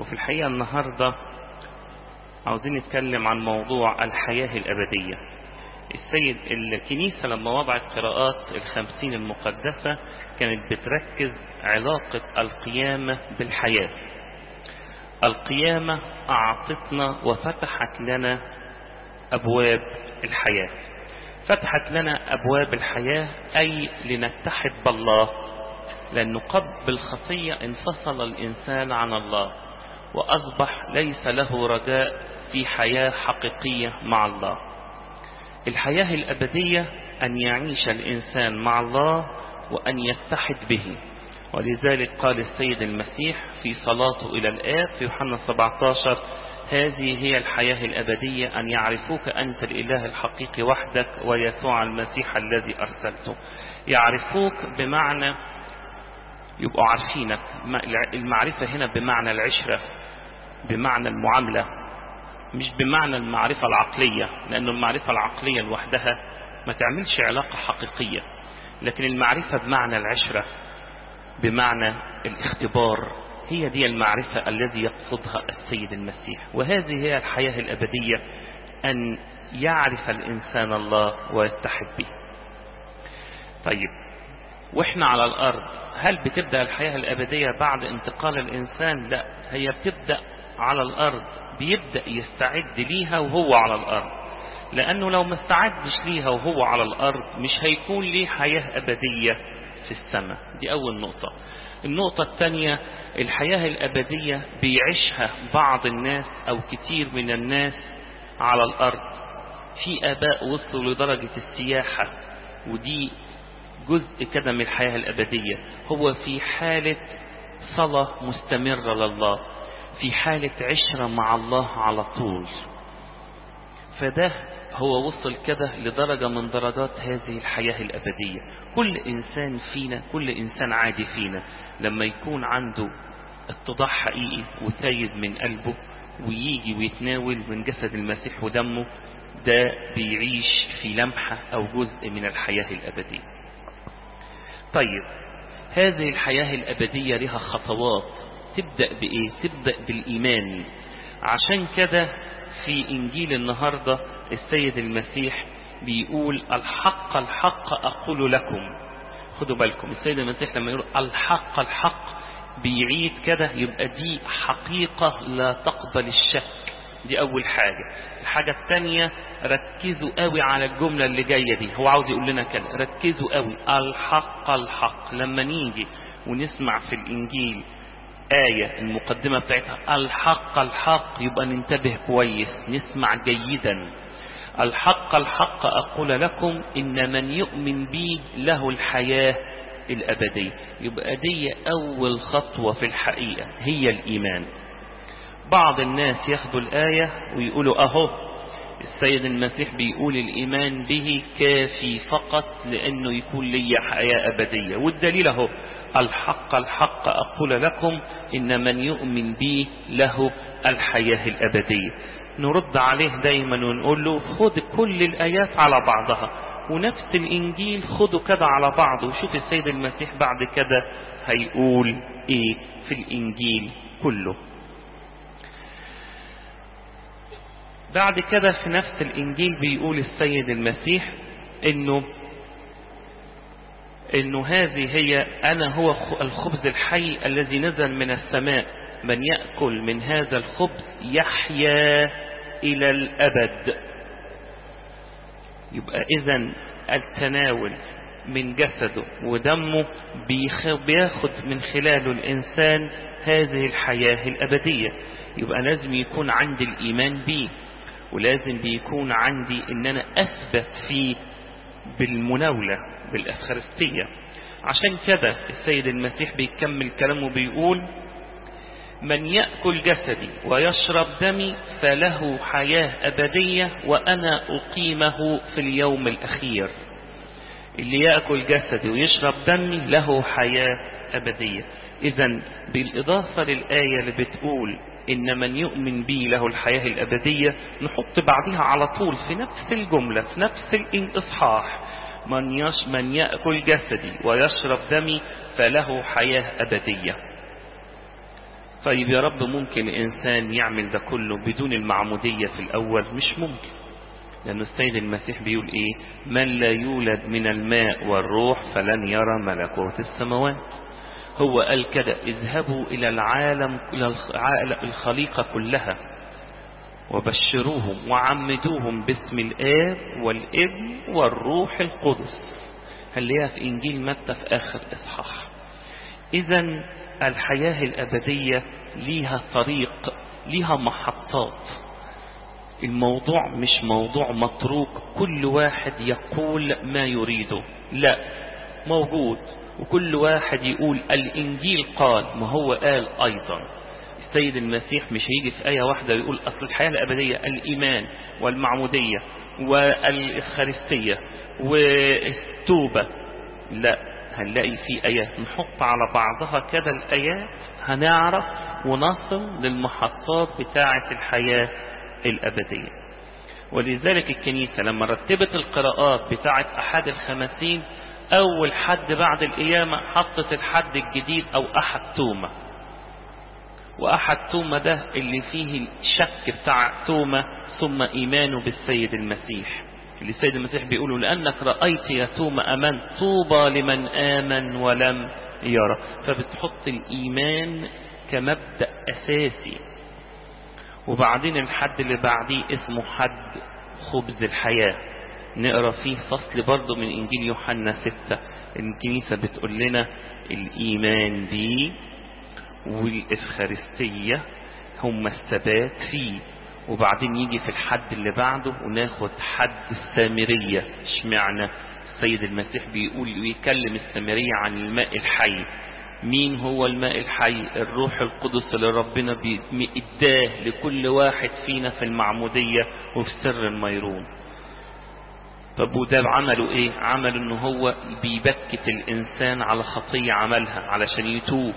وفي الحقيقة النهاردة عاوزين نتكلم عن موضوع الحياة الأبدية السيد الكنيسة لما وضعت قراءات الخمسين المقدسة كانت بتركز علاقة القيامة بالحياة القيامة أعطتنا وفتحت لنا أبواب الحياة فتحت لنا أبواب الحياة أي لنتحد بالله لأنه قبل الخطية انفصل الإنسان عن الله وأصبح ليس له رجاء في حياة حقيقية مع الله الحياة الأبدية أن يعيش الإنسان مع الله وأن يتحد به ولذلك قال السيد المسيح في صلاته إلى الآب في يوحنا 17 هذه هي الحياة الأبدية أن يعرفوك أنت الإله الحقيقي وحدك ويسوع المسيح الذي أرسلته يعرفوك بمعنى يبقوا عارفينك المعرفة هنا بمعنى العشرة بمعنى المعاملة مش بمعنى المعرفة العقلية لأن المعرفة العقلية لوحدها ما تعملش علاقة حقيقية لكن المعرفة بمعنى العشرة بمعنى الاختبار هي دي المعرفة الذي يقصدها السيد المسيح وهذه هي الحياة الأبدية أن يعرف الإنسان الله ويتحد به طيب وإحنا على الأرض هل بتبدأ الحياة الأبدية بعد انتقال الإنسان لا هي بتبدأ على الأرض بيبدأ يستعد ليها وهو على الأرض لأنه لو ما استعدش ليها وهو على الأرض مش هيكون ليه حياة أبدية في السماء دي أول نقطة النقطة الثانية الحياة الأبدية بيعيشها بعض الناس أو كتير من الناس على الأرض في آباء وصلوا لدرجة السياحة ودي جزء كده من الحياة الأبدية هو في حالة صلاة مستمرة لله في حالة عشرة مع الله على طول فده هو وصل كده لدرجة من درجات هذه الحياة الأبدية كل إنسان فينا كل إنسان عادي فينا لما يكون عنده اتضاح حقيقي وتايب من قلبه ويجي ويتناول من جسد المسيح ودمه ده بيعيش في لمحة أو جزء من الحياة الأبدية طيب هذه الحياة الأبدية لها خطوات تبدأ بإيه؟ تبدأ بالإيمان عشان كده في إنجيل النهاردة السيد المسيح بيقول الحق الحق أقول لكم خدوا بالكم السيد المسيح لما يقول الحق الحق بيعيد كده يبقى دي حقيقة لا تقبل الشك دي أول حاجة الحاجة الثانية ركزوا قوي على الجملة اللي جاية دي هو عاوز يقول لنا كده ركزوا قوي الحق الحق لما نيجي ونسمع في الإنجيل آية المقدمة بتاعتها الحق الحق يبقى ننتبه كويس نسمع جيدا الحق الحق أقول لكم إن من يؤمن بي له الحياة الأبدية يبقى دي أول خطوة في الحقيقة هي الإيمان بعض الناس ياخدوا الآية ويقولوا أهو السيد المسيح بيقول الإيمان به كافي فقط لأنه يكون لي حياة أبدية والدليل أهو الحق الحق أقول لكم إن من يؤمن بي له الحياة الأبدية نرد عليه دايما ونقول له خد كل الآيات على بعضها ونفس الإنجيل خده كده على بعضه وشوف السيد المسيح بعد كده هيقول إيه في الإنجيل كله بعد كده في نفس الإنجيل بيقول السيد المسيح إنه إنه هذه هي أنا هو الخبز الحي الذي نزل من السماء من يأكل من هذا الخبز يحيا إلى الأبد يبقى إذا التناول من جسده ودمه بياخد من خلاله الإنسان هذه الحياة الأبدية يبقى لازم يكون عندي الإيمان بيه ولازم بيكون عندي ان انا اثبت فيه بالمناولة بالافخارستية عشان كده السيد المسيح بيكمل كلامه بيقول من يأكل جسدي ويشرب دمي فله حياة أبدية وأنا أقيمه في اليوم الأخير اللي يأكل جسدي ويشرب دمي له حياة أبدية إذا بالإضافة للآية اللي بتقول إن من يؤمن بي له الحياة الأبدية نحط بعدها على طول في نفس الجملة في نفس الإصحاح من, يش من يأكل جسدي ويشرب دمي فله حياة أبدية طيب يا رب ممكن الإنسان يعمل ده كله بدون المعمودية في الأول مش ممكن لأن السيد المسيح بيقول إيه من لا يولد من الماء والروح فلن يرى ملكوت السماوات هو قال كده اذهبوا إلى العالم إلى الخليقة كلها وبشروهم وعمدوهم باسم الآب والابن والروح القدس هنلاقيها في إنجيل متى في آخر إصحاح إذا الحياة الأبدية ليها طريق ليها محطات الموضوع مش موضوع متروك كل واحد يقول ما يريده لا موجود وكل واحد يقول الإنجيل قال ما هو قال أيضا السيد المسيح مش هيجي في آية واحدة ويقول أصل الحياة الأبدية الإيمان والمعمودية والإخارستية والتوبة لا هنلاقي في آيات نحط على بعضها كده الآيات هنعرف ونصل للمحطات بتاعة الحياة الأبدية ولذلك الكنيسة لما رتبت القراءات بتاعة أحد الخمسين أول حد بعد القيامة حطت الحد الجديد أو أحد تومة وأحد تومة ده اللي فيه الشك بتاع تومة ثم إيمانه بالسيد المسيح اللي السيد المسيح بيقوله لأنك رأيت يا تومة أمن طوبى لمن آمن ولم يرى فبتحط الإيمان كمبدأ أساسي وبعدين الحد اللي بعديه اسمه حد خبز الحياة نقرأ فيه فصل برضه من إنجيل يوحنا ستة الكنيسة بتقول لنا الإيمان بيه والإفخارستية هم الثبات فيه وبعدين يجي في الحد اللي بعده وناخد حد السامرية اشمعنى السيد المسيح بيقول ويكلم السامرية عن الماء الحي مين هو الماء الحي الروح القدس اللي ربنا اداه لكل واحد فينا في المعمودية وفي سر الميرون طب وده عملوا ايه عملوا ان هو بيبكت الانسان على خطية عملها علشان يتوب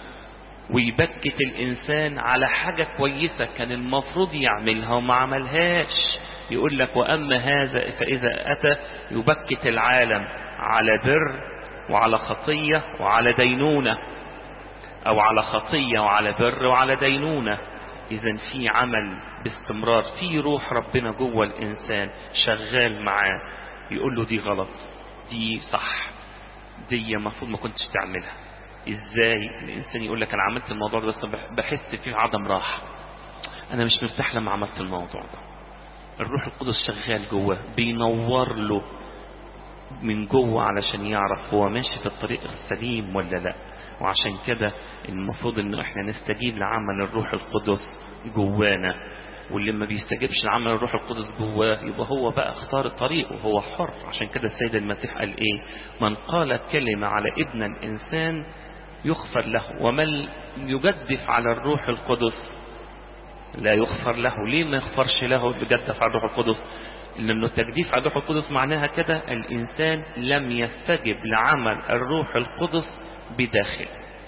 ويبكت الإنسان على حاجة كويسة كان المفروض يعملها وما عملهاش يقول لك وأما هذا فإذا أتى يبكت العالم على بر وعلى خطية وعلى دينونة أو على خطية وعلى بر وعلى دينونة إذا في عمل باستمرار في روح ربنا جوه الإنسان شغال معاه يقول له دي غلط دي صح دي المفروض ما كنتش تعملها ازاي الانسان يقول لك انا عملت الموضوع ده بس بحس فيه عدم راحه انا مش مرتاح لما عملت الموضوع ده الروح القدس شغال جواه بينور له من جوه علشان يعرف هو ماشي في الطريق السليم ولا لا وعشان كده المفروض انه احنا نستجيب لعمل الروح القدس جوانا واللي ما بيستجيبش لعمل الروح القدس جواه يبقى هو بقى اختار الطريق وهو حر عشان كده السيد المسيح قال ايه من قال كلمة على ابن الانسان يغفر له ومن يجدف على الروح القدس لا يغفر له ليه ما يغفرش له يجدف على الروح القدس لأنه التجديف على الروح القدس معناها كده الإنسان لم يستجب لعمل الروح القدس بداخل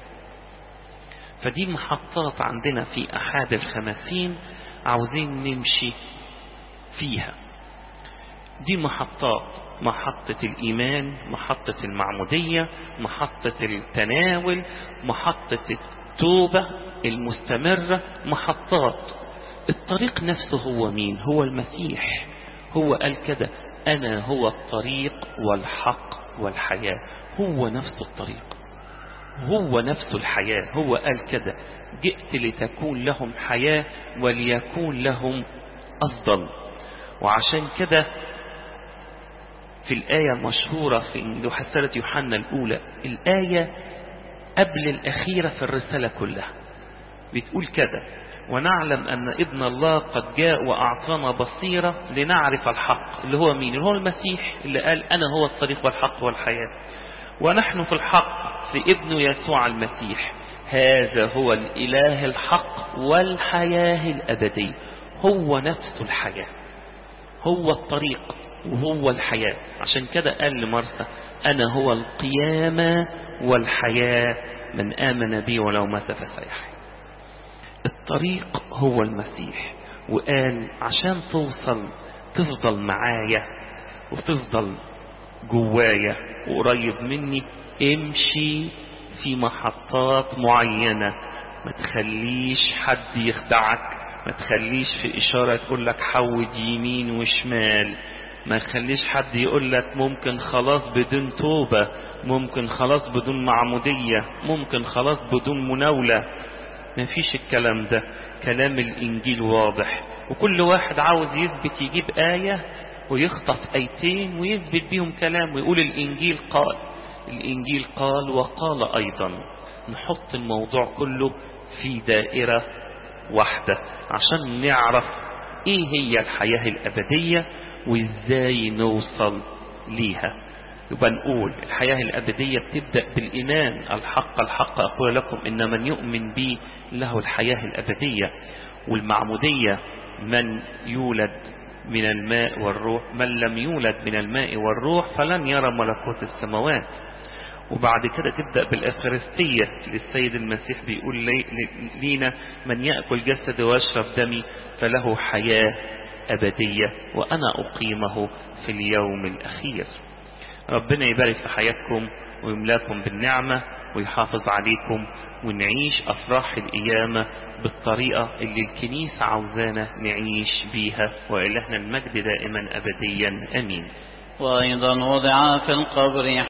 فدي محطات عندنا في أحد الخمسين عاوزين نمشي فيها دي محطات محطة الإيمان محطة المعمودية محطة التناول محطة التوبة المستمرة محطات الطريق نفسه هو مين هو المسيح هو قال كده أنا هو الطريق والحق والحياة هو نفس الطريق هو نفس الحياة هو قال كده جئت لتكون لهم حياة وليكون لهم أفضل وعشان كده في الآية المشهورة في رسالة يوحنا الأولى الآية قبل الأخيرة في الرسالة كلها بتقول كده ونعلم أن ابن الله قد جاء وأعطانا بصيرة لنعرف الحق اللي هو مين اللي هو المسيح اللي قال أنا هو الطريق والحق والحياة ونحن في الحق في ابن يسوع المسيح هذا هو الإله الحق والحياة الأبدية هو نفس الحياة هو الطريق وهو الحياة عشان كده قال لمرسى أنا هو القيامة والحياة من آمن بي ولو مات فسيحيا الطريق هو المسيح وقال عشان توصل تفضل معايا وتفضل جوايا وقريب مني امشي في محطات معينة ما تخليش حد يخدعك ما تخليش في إشارة تقول لك حود يمين وشمال ما تخليش حد يقول لك ممكن خلاص بدون توبة ممكن خلاص بدون معمودية ممكن خلاص بدون مناولة ما فيش الكلام ده كلام الإنجيل واضح وكل واحد عاوز يثبت يجيب آية ويخطف آيتين ويثبت بيهم كلام ويقول الإنجيل قال الإنجيل قال وقال أيضا نحط الموضوع كله في دائرة واحدة عشان نعرف ايه هي الحياة الأبدية وازاي نوصل ليها يبقى نقول الحياة الأبدية بتبدأ بالإيمان الحق الحق أقول لكم إن من يؤمن بي له الحياة الأبدية والمعمودية من يولد من الماء والروح من لم يولد من الماء والروح فلن يرى ملكوت السماوات وبعد كده تبدأ بالأفخارستية للسيد المسيح بيقول لي لينا من يأكل جسد ويشرب دمي فله حياة أبدية وأنا أقيمه في اليوم الأخير ربنا يبارك في حياتكم ويملاكم بالنعمة ويحافظ عليكم ونعيش أفراح القيامة بالطريقة اللي الكنيسة عاوزانا نعيش بيها وإلهنا المجد دائما أبديا أمين وأيضا وضع في القبر